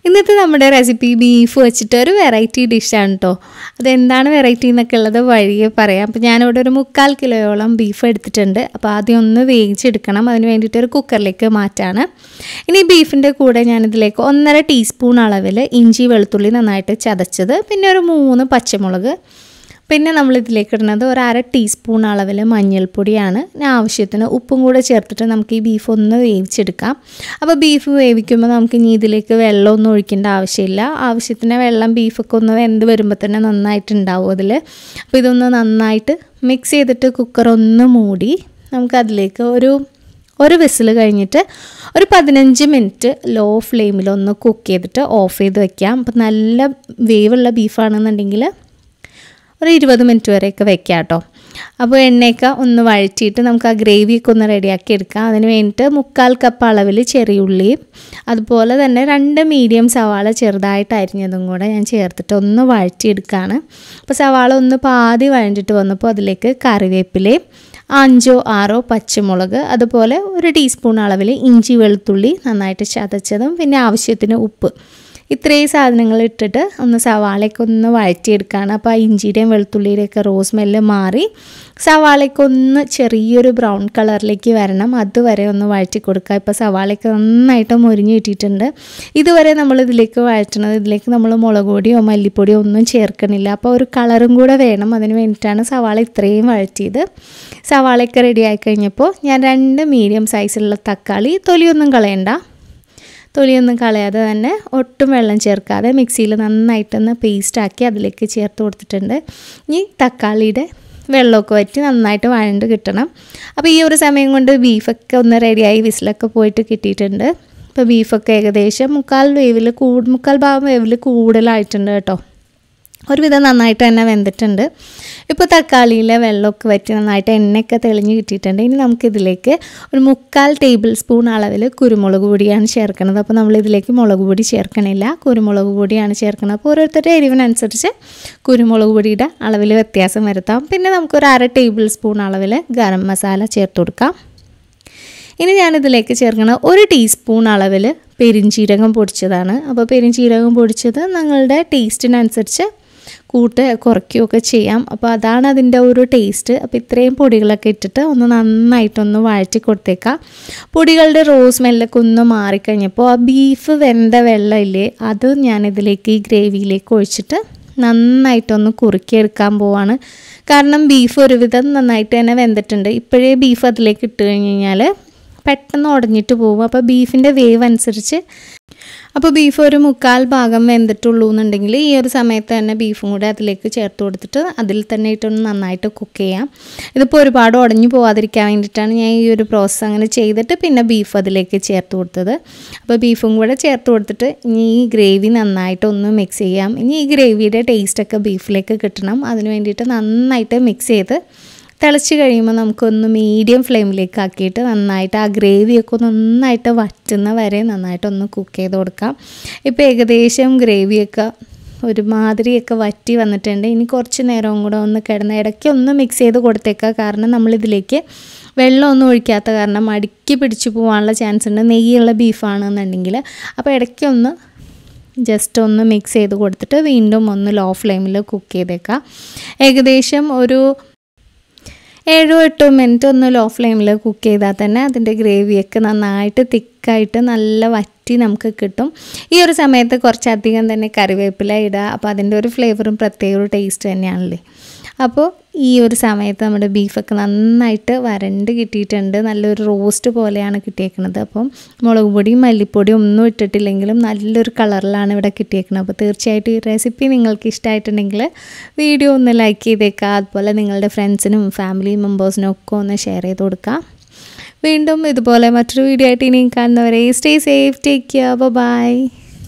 ഇന്നത്തെ നമ്മുടെ recipe beef വെച്ചിട്ട് ഒരു വെറൈറ്റി ഡിഷാണ് കേട്ടോ അതെന്താണ് വെറൈറ്റി എന്നൊക്കെ ഉള്ളത് വഴിയെ പറയാം അപ്പോൾ ഞാനിവിടെ ഒരു മുക്കാൽ കിലോയോളം ബീഫ് എടുത്തിട്ടുണ്ട് അപ്പോൾ ആദ്യം ഒന്ന് വേവിച്ചെടുക്കണം അതിന് വേണ്ടിയിട്ട് ഒരു കുക്കറിലേക്ക് മാറ്റാണ് ഇനി ബീഫിൻ്റെ കൂടെ ഞാനിതിലേക്ക് ഒന്നര ടീസ്പൂൺ അളവിൽ ഇഞ്ചി വെളുത്തുള്ളി നന്നായിട്ട് ചതച്ചത് പിന്നെ ഒരു മൂന്ന് പച്ചമുളക് പിന്നെ നമ്മൾ ഇതിലേക്ക് ഇടുന്നത് ഒരു അര ടീസ്പൂൺ അളവിൽ മഞ്ഞൾപ്പൊടിയാണ് പിന്നെ ആവശ്യത്തിന് ഉപ്പും കൂടെ ചേർത്തിട്ട് നമുക്ക് ഈ ബീഫ് ഒന്ന് വേവിച്ചെടുക്കാം അപ്പോൾ ബീഫ് വേവിക്കുമ്പോൾ നമുക്ക് ഇനി ഇതിലേക്ക് വെള്ളമൊന്നും ഒഴിക്കേണ്ട ആവശ്യമില്ല ആവശ്യത്തിന് വെള്ളം ബീഫൊക്കെ ഒന്ന് വെന്ത് വരുമ്പോൾ തന്നെ നന്നായിട്ടുണ്ടാവും അതിൽ അപ്പോൾ ഇതൊന്ന് നന്നായിട്ട് മിക്സ് ചെയ്തിട്ട് കുക്കർ ഒന്ന് മൂടി നമുക്കതിലേക്ക് ഒരു ഒരു വിസിൽ കഴിഞ്ഞിട്ട് ഒരു പതിനഞ്ച് മിനിറ്റ് ലോ ഫ്ലെയിമിൽ ഒന്ന് കുക്ക് ചെയ്തിട്ട് ഓഫ് ചെയ്ത് വെക്കാം അപ്പോൾ നല്ല വേവുള്ള ബീഫാണെന്നുണ്ടെങ്കിൽ ഒരു ഇരുപത് മിനിറ്റ് വരെയൊക്കെ വെക്കാം കേട്ടോ അപ്പോൾ എണ്ണയൊക്കെ ഒന്ന് വഴറ്റിയിട്ട് നമുക്ക് ആ ഗ്രേവിയൊക്കെ ഒന്ന് റെഡിയാക്കി എടുക്കാം അതിന് വേണ്ടിയിട്ട് മുക്കാൽ കപ്പ് അളവിൽ ചെറിയുള്ളിയും അതുപോലെ തന്നെ രണ്ട് മീഡിയം സവാള ചെറുതായിട്ട് അരിഞ്ഞതും കൂടെ ഞാൻ ചേർത്തിട്ട് ഒന്ന് വഴറ്റിയെടുക്കുകയാണ് അപ്പോൾ സവാള ഒന്ന് പാതി വഴണ്ടിട്ട് വന്നപ്പോൾ അതിലേക്ക് കറിവേപ്പിലയും അഞ്ചോ ആറോ പച്ചമുളക് അതുപോലെ ഒരു ടീസ്പൂൺ അളവിൽ ഇഞ്ചി വെളുത്തുള്ളി നന്നായിട്ട് ചതച്ചതും പിന്നെ ആവശ്യത്തിന് ഉപ്പ് ഇത്രയും സാധനങ്ങൾ ഇട്ടിട്ട് ഒന്ന് സവാളയൊക്കെ ഒന്ന് വഴറ്റിയെടുക്കുകയാണ് അപ്പോൾ ആ ഇഞ്ചിയുടെയും വെളുത്തുള്ളിയുടെയൊക്കെ റോസ് മെല്ല് മാറി സവാളയൊക്കെ ഒന്ന് ചെറിയൊരു ബ്രൗൺ കളറിലേക്ക് വരണം അതുവരെ ഒന്ന് വഴറ്റി കൊടുക്കുക ഇപ്പോൾ സവാളയൊക്കെ നന്നായിട്ട് മുരിഞ്ഞ് കിട്ടിയിട്ടുണ്ട് ഇതുവരെ നമ്മൾ ഇതിലേക്ക് വഴറ്റണത് ഇതിലേക്ക് നമ്മൾ മുളക് പൊടിയോ മല്ലിപ്പൊടിയോ ഒന്നും ചേർക്കണില്ല അപ്പോൾ ഒരു കളറും കൂടെ വേണം അതിന് വേണ്ടിയിട്ടാണ് സവാള ഇത്രയും വഴറ്റിയത് സവാളയൊക്കെ റെഡി ആയി കഴിഞ്ഞപ്പോൾ ഞാൻ രണ്ട് മീഡിയം സൈസിലുള്ള തക്കാളി തൊലിയൊന്നും കളയണ്ട തൊലിയൊന്നും കളയാതെ തന്നെ ഒട്ടും വെള്ളം ചേർക്കാതെ മിക്സിയിൽ നന്നായിട്ടൊന്ന് പേസ്റ്റാക്കി അതിലേക്ക് ചേർത്ത് കൊടുത്തിട്ടുണ്ട് ഇനി തക്കാളിയുടെ വെള്ളമൊക്കെ വറ്റി നന്നായിട്ട് വഴണ്ട് കിട്ടണം അപ്പോൾ ഈ ഒരു സമയം കൊണ്ട് ബീഫൊക്കെ ഒന്ന് റെഡിയായി വിസിലൊക്കെ പോയിട്ട് കിട്ടിയിട്ടുണ്ട് അപ്പോൾ ബീഫൊക്കെ ഏകദേശം മുക്കാൽ വേവിൽ കൂട് മുക്കാൽ ഭാഗം വേവിൽ കൂടുതലായിട്ടുണ്ട് കേട്ടോ ഒരുവിധം നന്നായിട്ട് തന്നെ വെന്തിട്ടുണ്ട് ഇപ്പോൾ തക്കാളിയിലെ വെള്ളമൊക്കെ വറ്റി നന്നായിട്ട് എണ്ണയൊക്കെ തെളിഞ്ഞ് കിട്ടിയിട്ടുണ്ട് ഇനി നമുക്കിതിലേക്ക് ഒരു മുക്കാൽ ടേബിൾ സ്പൂൺ അളവിൽ കുരുമുളക് പൊടിയാണ് ചേർക്കുന്നത് അപ്പോൾ നമ്മൾ ഇതിലേക്ക് മുളക് പൊടി ചേർക്കണില്ല കുരുമുളക് പൊടിയാണ് ചേർക്കുന്നത് അപ്പോൾ ഓരോരുത്തരുടെ എരിവിനനുസരിച്ച് കുരുമുളക് പൊടിയുടെ അളവിൽ വ്യത്യാസം വരുത്താം പിന്നെ നമുക്കൊരു അര ടേബിൾ സ്പൂൺ അളവിൽ ഗരം മസാല ചേർത്ത് കൊടുക്കാം ഇനി ഞാനിതിലേക്ക് ചേർക്കുന്ന ഒരു ടീസ്പൂൺ അളവിൽ പെരിഞ്ചീരകം പൊടിച്ചതാണ് അപ്പോൾ പെരിഞ്ചീരകം പൊടിച്ചത് നിങ്ങളുടെ ടേസ്റ്റിനനുസരിച്ച് കൂട്ട് കുറയ്ക്കുകയൊക്കെ ചെയ്യാം അപ്പോൾ അതാണ് അതിൻ്റെ ഒരു ടേസ്റ്റ് അപ്പോൾ ഇത്രയും പൊടികളൊക്കെ ഇട്ടിട്ട് ഒന്ന് നന്നായിട്ടൊന്ന് വഴറ്റി കൊടുത്തേക്കാം പൊടികളുടെ റോസ് സ്മെല്ലൊക്കെ ഒന്ന് മാറിക്കഴിഞ്ഞപ്പോൾ ആ ബീഫ് വെന്ത വെള്ളമില്ലേ അത് ഞാനിതിലേക്ക് ഈ ഗ്രേവിയിലേക്ക് ഒഴിച്ചിട്ട് നന്നായിട്ടൊന്ന് കുറുക്കിയെടുക്കാൻ പോവാണ് കാരണം ബീഫ് ഒരുവിധം നന്നായിട്ട് തന്നെ വെന്തിട്ടുണ്ട് ഇപ്പോഴേ ബീഫ് അതിലേക്ക് ഇട്ട് കഴിഞ്ഞ് കഴിഞ്ഞാൽ പെട്ടെന്ന് ഉടഞ്ഞിട്ട് പോകും അപ്പോൾ ബീഫിൻ്റെ വേവ് അനുസരിച്ച് അപ്പോൾ ബീഫ് ഒരു മുക്കാൽ ഭാഗം വെന്തിട്ടുള്ളൂ എന്നുണ്ടെങ്കിൽ ഈ ഒരു സമയത്ത് തന്നെ ബീഫും കൂടെ അതിലേക്ക് ചേർത്ത് കൊടുത്തിട്ട് അതിൽ തന്നെ ഇട്ടൊന്ന് നന്നായിട്ട് കുക്ക് ചെയ്യാം ഇതിപ്പോൾ ഒരുപാട് ഉടഞ്ഞു പോകാതിരിക്കാൻ വേണ്ടിയിട്ടാണ് ഞാൻ ഈ ഒരു പ്രോസസ്സ് അങ്ങനെ ചെയ്തിട്ട് പിന്നെ ബീഫ് അതിലേക്ക് ചേർത്ത് കൊടുത്തത് അപ്പോൾ ബീഫും കൂടെ ചേർത്ത് കൊടുത്തിട്ട് ഇനി ഈ ഗ്രേവി നന്നായിട്ട് ഒന്ന് മിക്സ് ചെയ്യാം ഇനി ഈ ഗ്രേവിയുടെ ടേസ്റ്റൊക്കെ ബീഫിലേക്ക് കിട്ടണം അതിന് വേണ്ടിയിട്ട് നന്നായിട്ട് മിക്സ് ചെയ്ത് തിളച്ച് കഴിയുമ്പോൾ നമുക്കൊന്ന് മീഡിയം ഫ്ലെയിമിലേക്ക് ആക്കിയിട്ട് നന്നായിട്ട് ആ ഗ്രേവിയൊക്കെ നന്നായിട്ട് വറ്റുന്ന വരെ നന്നായിട്ടൊന്ന് കുക്ക് ചെയ്ത് കൊടുക്കാം ഇപ്പോൾ ഏകദേശം ഗ്രേവിയൊക്കെ ഒരുമാതിരിയൊക്കെ വറ്റി വന്നിട്ടുണ്ട് ഇനി കുറച്ച് നേരവും കൂടെ ഒന്ന് കിടന്ന് ഇടയ്ക്ക് ഒന്ന് മിക്സ് ചെയ്ത് കൊടുത്തേക്കാം കാരണം നമ്മളിതിലേക്ക് വെള്ളമൊന്നും ഒഴിക്കാത്ത കാരണം അടുക്കി പിടിച്ചു പോകാനുള്ള ചാൻസ് ഉണ്ട് നെയ്യുള്ള ബീഫാണെന്നുണ്ടെങ്കിൽ അപ്പോൾ ഇടയ്ക്കൊന്ന് ജസ്റ്റ് ഒന്ന് മിക്സ് ചെയ്ത് കൊടുത്തിട്ട് വീണ്ടും ഒന്ന് ലോ ഫ്ലെയിമിൽ കുക്ക് ചെയ്തേക്കാം ഏകദേശം ഒരു ഏഴോ എട്ടോ മിനിറ്റ് ഒന്ന് ലോ ഫ്ലെയിമിൽ കുക്ക് ചെയ്താൽ തന്നെ അതിൻ്റെ ഗ്രേവിയൊക്കെ നന്നായിട്ട് തിക്കായിട്ട് നല്ല വറ്റി നമുക്ക് കിട്ടും ഈ ഒരു സമയത്ത് കുറച്ചധികം തന്നെ കറിവേപ്പില ഇടുക അപ്പോൾ അതിൻ്റെ ഒരു ഫ്ലേവറും പ്രത്യേക ഒരു ടേസ്റ്റ് തന്നെയാണല്ലേ അപ്പോൾ ഈ ഒരു സമയത്ത് നമ്മുടെ ബീഫൊക്കെ നന്നായിട്ട് വരണ്ട് കിട്ടിയിട്ടുണ്ട് നല്ലൊരു റോസ്റ്റ് പോലെയാണ് കിട്ടിയേക്കുന്നത് അപ്പം മുളക് പൊടിയും മല്ലിപ്പൊടിയും ഒന്നും ഇട്ടിട്ടില്ലെങ്കിലും നല്ലൊരു കളറിലാണ് ഇവിടെ കിട്ടിയേക്കുന്നത് അപ്പോൾ തീർച്ചയായിട്ടും ഈ റെസിപ്പി നിങ്ങൾക്ക് ഇഷ്ടമായിട്ടുണ്ടെങ്കിൽ വീഡിയോ ഒന്ന് ലൈക്ക് ചെയ്തേക്കുക അതുപോലെ നിങ്ങളുടെ ഫ്രണ്ട്സിനും ഫാമിലി മെമ്പേഴ്സിനും ഒക്കെ ഒന്ന് ഷെയർ ചെയ്ത് കൊടുക്കുക വീണ്ടും ഇതുപോലെ മറ്റൊരു വീഡിയോ ആയിട്ട് ഇനിയും കാണുന്നവരെ stay safe take care by